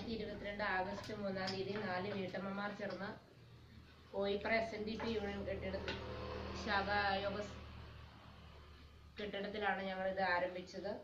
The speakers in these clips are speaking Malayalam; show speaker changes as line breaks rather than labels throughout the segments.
രണ്ടായിരത്തി ഇരുപത്തിരണ്ട് ആഗസ്റ്റ് മൂന്നാം തീയതി നാല് വീട്ടമ്മമാർ ചേർന്ന് Koipra S N D P union കെട്ടിടത്തിൽ ശാഖായോഗ സ് കെട്ടിടത്തിലാണ് ഞങ്ങൾ ഇത് ആരംഭിച്ചത്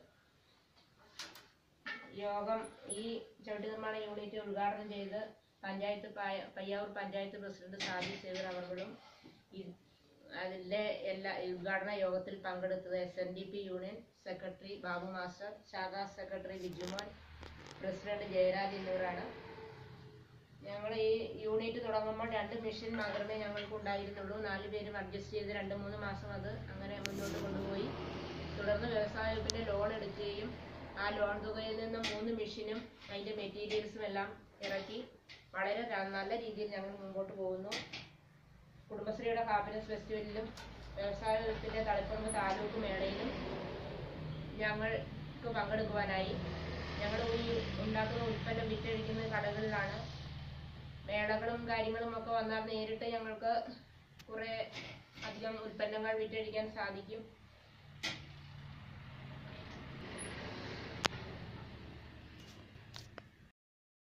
യോഗം ഈ ചവിട്ടി നിർമ്മാണ യൂണിറ്റ് ഉദ്ഘാടനം ചെയ്ത് പഞ്ചായത്ത് പായ- പയ്യാവൂർ പഞ്ചായത്ത് പ്രസിഡന്റ് സാദി സേവർ അവർകളും ഈ- അതിന്റെ എല്ലാ ഉദ്ഘാടന യോഗത്തിൽ പങ്കെടുത്തത് S N D P union secretary Babu master ശാഖാ സെക്രട്ടറി ബിജുമോൻ പ്രസിഡന്റ് ജയരാജ് എന്നിവരാണ് ഞങ്ങൾ ഈ യൂണിറ്റ് തുടങ്ങുമ്പോൾ രണ്ട് മെഷീൻ മാത്രമേ ഞങ്ങൾക്ക് ഉണ്ടായിരുന്നുള്ളൂ നാല് പേരും അഡ്ജസ്റ്റ് ചെയ്ത് രണ്ട് മൂന്ന് മാസം അത് അങ്ങനെ മുന്നോട്ട് കൊണ്ടുപോയി തുടർന്ന് വ്യവസായ വകുപ്പിന്റെ ലോൺ എടുക്കുകയും ആ ലോൺ തുകയിൽ നിന്ന് മൂന്ന് മെഷീനും അതിന്റെ മെറ്റീരിയൽസും എല്ലാം ഇറക്കി വളരെ ര- നല്ല രീതിയിൽ ഞങ്ങൾ മുമ്പോട്ട് പോകുന്നു കുടുംബശ്രീയുടെ ഹാപ്പിനെസ് ഫെസ്റ്റിവലിലും വ്യവസായ വകുപ്പിന്റെ തളിപ്പറമ്പ് താലൂക്ക് മേളയിലും ഞങ്ങൾക്ക് പങ്കെടുക്കുവാനായി ഞങ്ങൾ ഈ ഉണ്ടാക്കുന്ന ഉൽപ്പന്നം വിറ്റഴിക്കുന്ന കടകളിലാണ് മേളകളും കാര്യങ്ങളും ഒക്കെ വന്നാൽ നേരിട്ട് ഞങ്ങൾക്ക് കുറേ അധികം ഉൽപ്പന്നങ്ങൾ വിറ്റഴിക്കാൻ സാധിക്കും